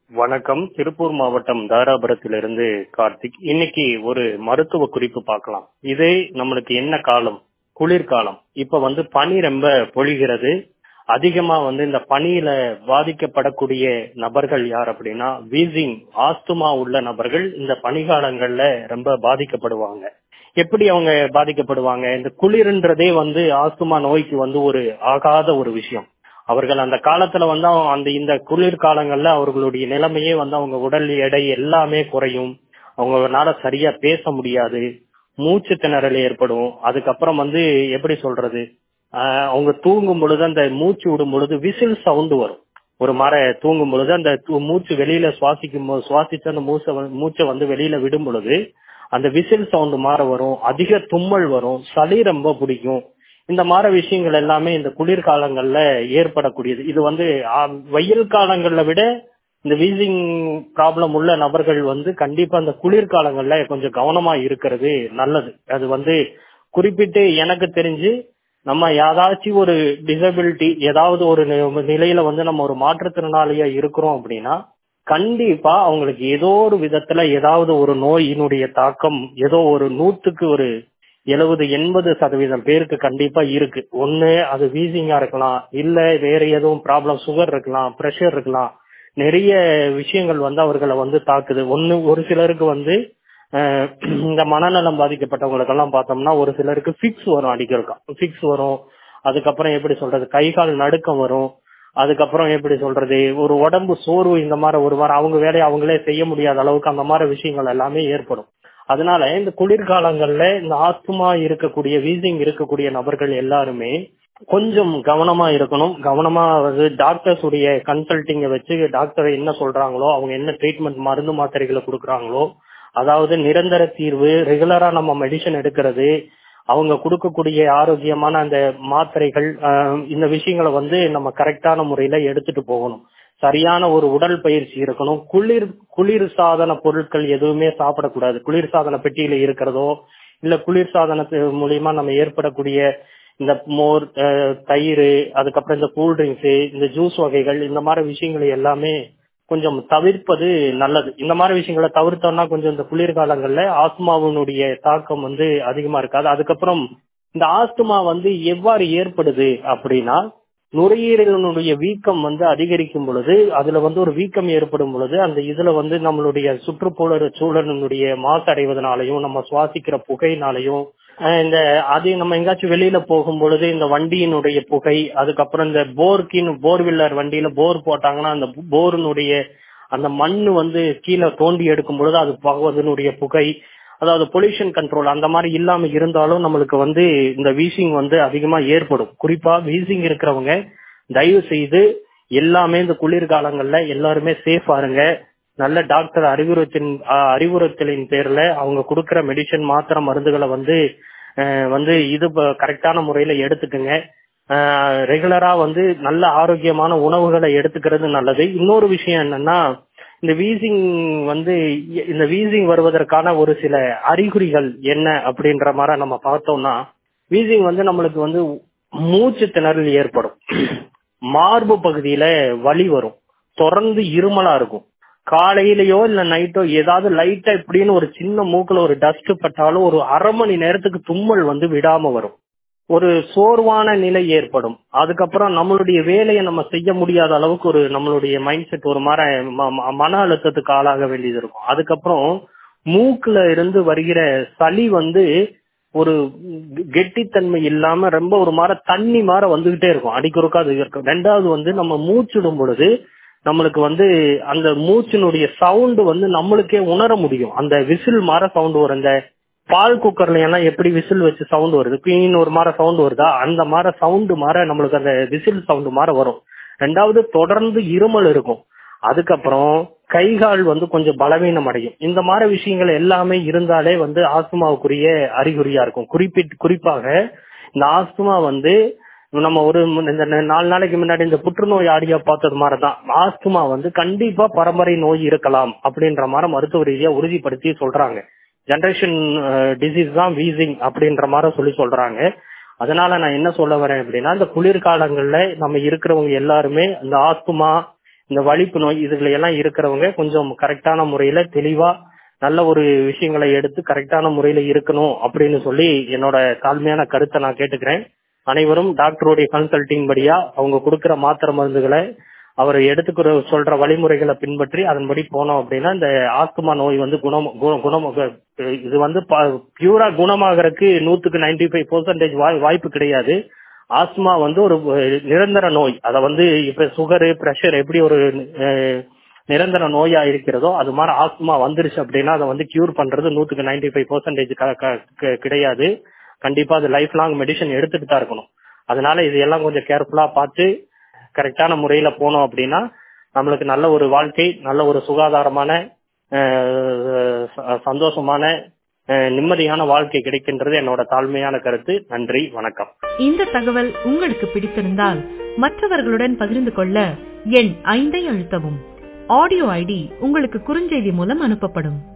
வணக்கம் திருப்பூர் மாவட்டம் தாராபுரத்திலிருந்து கார்த்திக் இன்னைக்கு ஒரு மருத்துவ குறிப்பு பார்க்கலாம் இதே நம்மளுக்கு என்ன காலம் குளிர்காலம் இப்ப வந்து பனி ரொம்ப பொழிகிறது அதிகமா வந்து இந்த பனியில பாதிக்கப்படக்கூடிய நபர்கள் யார் அப்படின்னா வீசிங் ஆஸ்துமா உள்ள நபர்கள் இந்த பனிகாலங்கள்ல ரொம்ப பாதிக்கப்படுவாங்க எப்படி அவங்க பாதிக்கப்படுவாங்க இந்த குளிர்ன்றதே வந்து ஆஸ்துமா நோய்க்கு வந்து ஒரு ஆகாத ஒரு விஷயம் அவர்கள் அந்த காலத்துல வந்து அவங்க அந்த இந்த குளிர் காலங்கள்ல அவர்களுடைய நிலைமையே வந்து அவங்க உடல் எடை எல்லாமே குறையும் அவங்களால சரியா பேச முடியாது மூச்சு திணறல் ஏற்படும் அதுக்கப்புறம் வந்து எப்படி சொல்றது ஆஹ் அவங்க தூங்கும் பொழுது அந்த மூச்சு விடும் பொழுது விசில் சவுண்ட் வரும் ஒரு மர தூங்கும் பொழுது அந்த து- மூச்சு வெளியில சுவாசிக்கும் போது சுவாசிச்சு அந்த மூச்சை வந்து- மூச்சை வந்து வெளியில விடும் பொழுது அந்த விசில் சவுண்ட் மாற வரும் அதிக தும்மல் வரும் சளி ரொம்ப பிடிக்கும் இந்த மாதிரி விஷயங்கள் எல்லாமே இந்த குளிர்காலங்கள்ல ஏற்படக்கூடியது இது வந்து ஆ, வெயில் காலங்கள்ல விட இந்த வீசிங் ப்ராப்ளம் உள்ள நபர்கள் வந்து கண்டிப்பா இந்த குளிர்காலங்கள்ல கொஞ்சம் கவனமா இருக்கிறது நல்லது அது வந்து குறிப்பிட்டு எனக்கு தெரிஞ்சு நம்ம ஏதாச்சும் ஒரு டிசபிலிட்டி ஏதாவது ஒரு நி- நிலையில வந்து நம்ம ஒரு மாற்றுத்திறனாளியா இருக்கிறோம் அப்படின்னா கண்டிப்பா அவங்களுக்கு ஏதோ ஒரு விதத்துல ஏதாவது ஒரு நோயினுடைய தாக்கம் ஏதோ ஒரு நூத்துக்கு ஒரு எழுபது எண்பது சதவீதம் பேருக்கு கண்டிப்பா இருக்கு ஒண்ணு அது வீசிங்கா இருக்கலாம் இல்ல வேற எதுவும் ப்ராப்ளம் சுகர் இருக்கலாம் பிரஷர் இருக்கலாம் நிறைய விஷயங்கள் வந்து அவர்களை வந்து தாக்குது ஒண்ணு ஒரு சிலருக்கு வந்து அஹ், இந்த மனநலம் பாதிக்கப்பட்டவங்களுக்கெல்லாம் பார்த்தோம்னா ஒரு சிலருக்கு ஃபிக்ஸ் வரும் அடிக்கிறக்கா ஃபிக்ஸ் வரும் அதுக்கப்புறம் எப்படி சொல்றது கை கால் நடுக்கம் வரும் அதுக்கப்புறம் எப்படி சொல்றது ஒரு உடம்பு சோர்வு இந்த மாதிரி ஒரு வாரம் அவங்க வேலையை அவங்களே செய்ய முடியாத அளவுக்கு அந்த மாதிரி விஷயங்கள் எல்லாமே ஏற்படும் அதனால இந்த குளிர்காலங்கள்ல இந்த ஆஸ்துமா இருக்கக்கூடிய வீசிங் இருக்கக்கூடிய நபர்கள் எல்லாருமே கொஞ்சம் கவனமா இருக்கணும் கவனமா வந்து டாக்டர்ஸ் உடைய கன்சல்டிங்க வச்சு டாக்டர் என்ன சொல்றாங்களோ அவங்க என்ன ட்ரீட்மெண்ட் மருந்து மாத்திரைகளை கொடுக்குறாங்களோ அதாவது நிரந்தர தீர்வு ரெகுலரா நம்ம மெடிசன் எடுக்கிறது அவங்க கொடுக்கக்கூடிய ஆரோக்கியமான அந்த மாத்திரைகள் ஆஹ், இந்த விஷயங்களை வந்து நம்ம கரெக்டான முறையில எடுத்துட்டு போகணும் சரியான ஒரு உடல் பயிற்சி இருக்கணும் குளிர் குளிர் சாதன பொருட்கள் எதுவுமே சாப்பிடக்கூடாது குளிர் சாதன பெட்டியில இருக்கிறதோ இல்ல குளிர் சாதனத்து மூலியமா நம்ம ஏற்படக்கூடிய இந்த மோர் அஹ், தயிர் அதுக்கப்புறம் இந்த கூல் ட்ரிங்க்ஸ் இந்த ஜூஸ் வகைகள் இந்த மாதிரி விஷயங்களை எல்லாமே கொஞ்சம் தவிர்ப்பது நல்லது இந்த மாதிரி விஷயங்களை தவிர்த்தோம்னா கொஞ்சம் இந்த குளிர்காலங்கள்ல ஆஸ்துமாவினுடைய தாக்கம் வந்து அதிகமா இருக்காது அதுக்கப்புறம் இந்த ஆஸ்துமா வந்து எவ்வாறு ஏற்படுது அப்படின்னா நுரையீரலினுடைய வீக்கம் வந்து அதிகரிக்கும் பொழுது அதுல வந்து ஒரு வீக்கம் ஏற்படும் பொழுது அந்த இதுல வந்து நம்மளுடைய சுற்றுப்புற சூழலினுடைய மாசு அடைவதனாலையும் நம்ம சுவாசிக்கிற புகையினாலையும் அஹ் இந்த அது நம்ம எங்காச்சும் வெளியில போகும் பொழுது இந்த வண்டியினுடைய புகை அதுக்கப்புறம் இந்த போர்க்கின் போர்வில்லர் வண்டியில போர் போட்டாங்கன்னா அந்த போரினுடைய அந்த மண்ணு வந்து கீழே தோண்டி எடுக்கும் பொழுது அது ப- அதனுடைய புகை அதாவது பொல்யூஷன் கண்ட்ரோல் அந்த மாதிரி இல்லாம இருந்தாலும் நம்மளுக்கு வந்து இந்த வீசிங் வந்து அதிகமா ஏற்படும் குறிப்பா வீசிங் இருக்கிறவங்க தயவு செய்து எல்லாமே இந்த குளிர்காலங்கள்ல எல்லாருமே சேஃபா இருங்க நல்ல டாக்டர் அறிவுறுத்தின் ஆஹ் அறிவுறுத்தலின் பேர்ல அவங்க கொடுக்கிற மெடிசன் மாத்திரை மருந்துகளை வந்து ஆஹ் வந்து இது கரெக்டான முறையில எடுத்துக்கங்க ரெகுலரா வந்து நல்ல ஆரோக்கியமான உணவுகளை எடுத்துக்கிறது நல்லது இன்னொரு விஷயம் என்னன்னா இந்த வீசிங் வந்து இ- இந்த வீசிங் வருவதற்கான ஒரு சில அறிகுறிகள் என்ன அப்படின்ற மாதிரி நம்ம பார்த்தோம்னா வீசிங் வந்து நம்மளுக்கு வந்து மூச்சு திணறல் ஏற்படும் மார்பு பகுதியில வலி வரும் தொடர்ந்து இருமலா இருக்கும் காலையிலயோ இல்ல நைட்டோ ஏதாவது லைட்டா இப்படின்னு ஒரு சின்ன மூக்குல ஒரு டஸ்ட் பட்டாலும் ஒரு அரை மணி நேரத்துக்கு தும்மல் வந்து விடாம வரும் ஒரு சோர்வான நிலை ஏற்படும் அதுக்கப்புறம் நம்மளுடைய வேலையை நம்ம செய்ய முடியாத அளவுக்கு ஒரு நம்மளுடைய மைண்ட் செட் ஒரு மாதிரி ம- ம- மன அழுத்தத்துக்கு ஆளாக வேண்டியது இருக்கும் அதுக்கப்புறம் மூக்குல இருந்து வருகிற சளி வந்து ஒரு கெட்டித்தன்மை இல்லாம ரொம்ப ஒரு மாதிரி தண்ணி மாதிரி வந்துகிட்டே இருக்கும் அடிக்கொருக்கா அது இருக்கும் ரெண்டாவது வந்து நம்ம மூச்சிடும் பொழுது நம்மளுக்கு வந்து அந்த மூச்சினுடைய சவுண்ட் வந்து நம்மளுக்கே உணர முடியும் அந்த விசில் மாற சவுண்ட் வரும் இந்த பால் குக்கர்ல எல்லாம் எப்படி விசில் வச்சு சவுண்ட் வருது குயின் ஒரு மாதிரி சவுண்ட் வருதா அந்த மாதிரி சவுண்ட் மாற நம்மளுக்கு அந்த விசில் சவுண்ட் மாற வரும் ரெண்டாவது தொடர்ந்து இருமல் இருக்கும் அதுக்கப்புறம் கை கால் வந்து கொஞ்சம் பலவீனம் அடையும் இந்த மாதிரி விஷயங்கள் எல்லாமே இருந்தாலே வந்து ஆஸ்துமாவுக்குரிய அறிகுறியா இருக்கும் குறிப்பிட்டு குறிப்பாக இந்த ஆஸ்துமா வந்து நம்ம ஒரு முன்ன- இந்த ந- நாலு நாளைக்கு முன்னாடி இந்த புற்றுநோய் ஆடியோ பார்த்தது மாதிரிதான் ஆஸ்துமா வந்து கண்டிப்பா பரம்பரை நோய் இருக்கலாம் அப்படின்ற மாதிரி மருத்துவ ரீதியா உறுதிப்படுத்தி சொல்றாங்க ஜெனரேஷன் டிசீஸ் தான் வீசிங் அப்படின்ற மாதிரி சொல்லி சொல்றாங்க அதனால நான் என்ன சொல்ல வரேன் அப்படின்னா இந்த குளிர்காலங்கள்ல நம்ம இருக்கிறவங்க எல்லாருமே இந்த ஆஸ்துமா இந்த வலிப்பு நோய் இதுல எல்லாம் இருக்கிறவங்க கொஞ்சம் கரெக்டான முறையில தெளிவா நல்ல ஒரு விஷயங்களை எடுத்து கரெக்டான முறையில இருக்கணும் அப்படின்னு சொல்லி என்னோட தாழ்மையான கருத்தை நான் கேட்டுக்கிறேன் அனைவரும் டாக்டருடைய கன்சல்டிங் படியா அவங்க கொடுக்கிற மாத்திரை மருந்துகளை அவர் எடுத்துக்கிற சொல்ற வழிமுறைகளை பின்பற்றி அதன்படி போனோம் அப்படின்னா இந்த ஆஸ்துமா நோய் வந்து குணம் கு- குணம் இது வந்து பியூரா குணமாகறதுக்கு நூத்துக்கு நைன்டி ஃபைவ் பெர்சன்டேஜ் வாய்ப்பு கிடையாது ஆஸ்துமா வந்து ஒரு அஹ், நிரந்தர நோய் அத வந்து இப்ப சுகரு பிரஷர் எப்படி ஒரு அஹ், நிரந்தர நோயா இருக்கிறதோ அது மாதிரி ஆஸ்துமா வந்துருச்சு அப்படின்னா அதை வந்து கியூர் பண்றது நூத்துக்கு நைன்டி ஃபைவ் பெர்சன்டேஜ் கிடையாது கண்டிப்பா அது லைஃப் லாங் மெடிசன் எடுத்துட்டு தான் இருக்கணும் அதனால இது எல்லாம் கொஞ்சம் கேர்ஃபுல்லா பார்த்து கரெக்டான முறையில போனோம் அப்படின்னா நம்மளுக்கு நல்ல ஒரு வாழ்க்கை நல்ல ஒரு சுகாதாரமான அஹ், ச- சந்தோஷமான அஹ், நிம்மதியான வாழ்க்கை கிடைக்கின்றது என்னோட தாழ்மையான கருத்து நன்றி வணக்கம் இந்த தகவல் உங்களுக்கு பிடித்திருந்தால் மற்றவர்களுடன் பகிர்ந்து கொள்ள எண் ஐந்தை அழுத்தவும் ஆடியோ ஐடி உங்களுக்கு குறுஞ்செய்தி மூலம் அனுப்பப்படும்